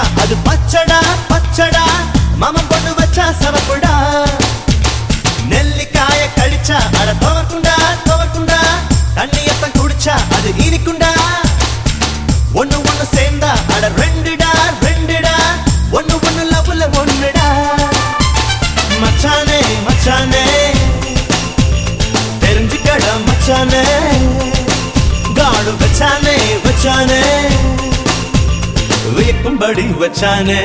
கடிச்சா அது பச்சடா பச்சடா மாமன் பொண்ணு வச்சா சவப்புடா நெல்லிக்காய கடிச்சா அட துவக்குண்டா துவக்குண்டா தண்ணியத்தான் குடிச்சா அது இனிக்குண்டா ஒண்ணு ஒண்ணு சேர்ந்தா அட ரெண்டுடா ரெண்டுடா ஒண்ணு ஒண்ணு லவ்ல ஒண்ணுடா மச்சானே மச்சானே தெரிஞ்சுக்கடா மச்சானே காடு வச்சானே வச்சானே வியக்கும்படி வச்சானே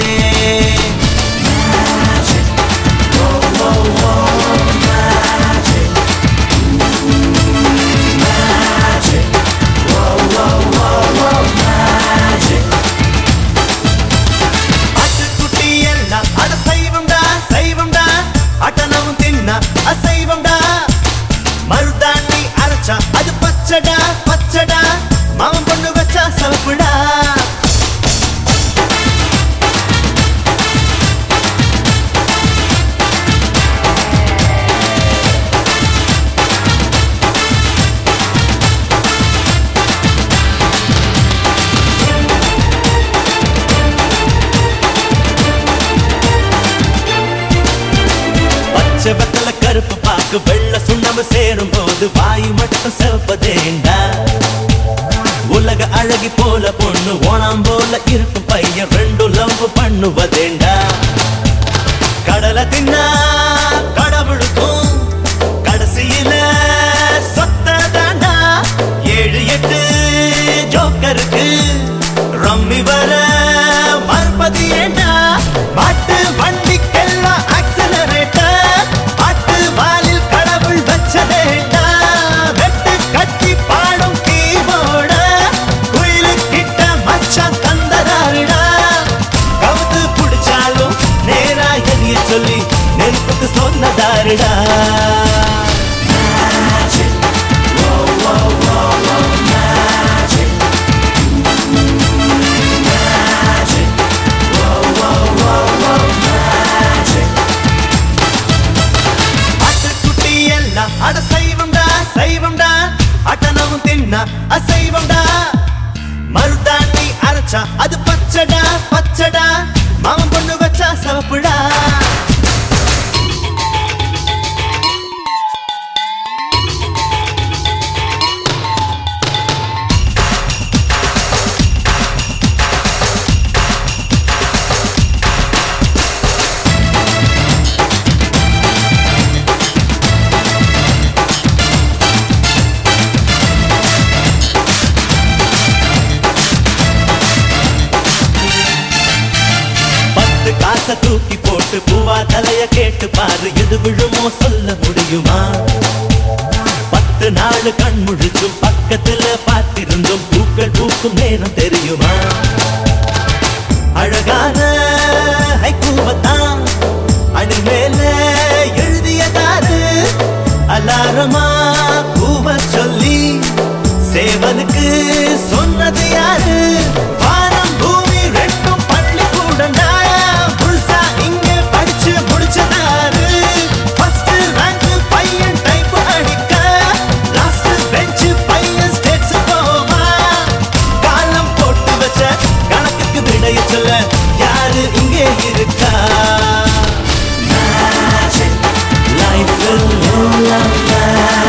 ஆட்டுக்குட்டி எல்லாம் அட சைவம்டா சைவம்டா அட்டனவும் தின்னா அசைவம்டா மருதாணி அரைச்சா அது பச்சடா பச்சடா மாமன் பொண்ணு வச்சா சவப்புடா பச்சை வெத்தல கருப்பு பாக்கு வெள்ள சுண்ணாம்பு சேரும் போது வாய் மட்டும் செவப்பதேண்டா உலக அழகி போல பொண்ணு ஓணாம் போல இருக்கும் பையன் ரெண்டு லவ் பண்ணுவதேண்டா கடலை தின்னா கடவுளுக்கும் கடைசியில சொத்ததாண்டா ஏழு எட்டு ஜோக்கருக்கு ரம்மி வர மறுபதி ஏண்டா மாட்டு வண்டிக்கெல்லாம் ஆக்சலரேட்டர் ஆட்டு வாலில் கடவுள் வச்சதேண்டா வெட்டு கட்டி பாடும் கீபோர்ட குயிலு கிட்ட மச்சான் தந்ததாருடா கவுத்து புடிச்சாலும் நேரா எரிய சொல்லி நெருப்புக்கு சொன்னதாருடா ஆட்டுக்குட்டி எல்லாம் அட சைவம்டா சைவம்டா அட்டனவும் தின்னா அசைவம்டா மருதாணி அரைச்சா அது பச்சடா பச்சடா மாமன் பொண்ணு வச்சா சவப்புடா பத்து காசை தூக்கி போட்டு பூவா தலைய கேட்டு பாரு எது விழுமோ சொல்ல முடியுமா பத்து நாள் கண் முழிச்சும் பக்கத்துல பார்த்திருந்தும் பூக்கள் பூக்கும் நேரம் தெரியுமா அழகான ஹைக்கூவத்தான் அணி மேல எழுதியதாரு அலாரமா கூவ சொல்லி சேவலுக்கு சொன்னது யாரு வானம் பூமி ரெண்டும் பள்ளி கூடண்டா புதுசா இங்க படிச்சு முடிச்சதாரு ஃபர்ஸ்ட் ரேங்க் பையன் டைப் அடிக்க லாஸ்ட் பெஞ்ச் பையன் ஸ்டேட்ஸ் போவா காலம் போட்டு வச்ச கணக்குக்கு விடைய சொல்ல யாரு இங்கே இருக்கா லைஃப் எல்லாம்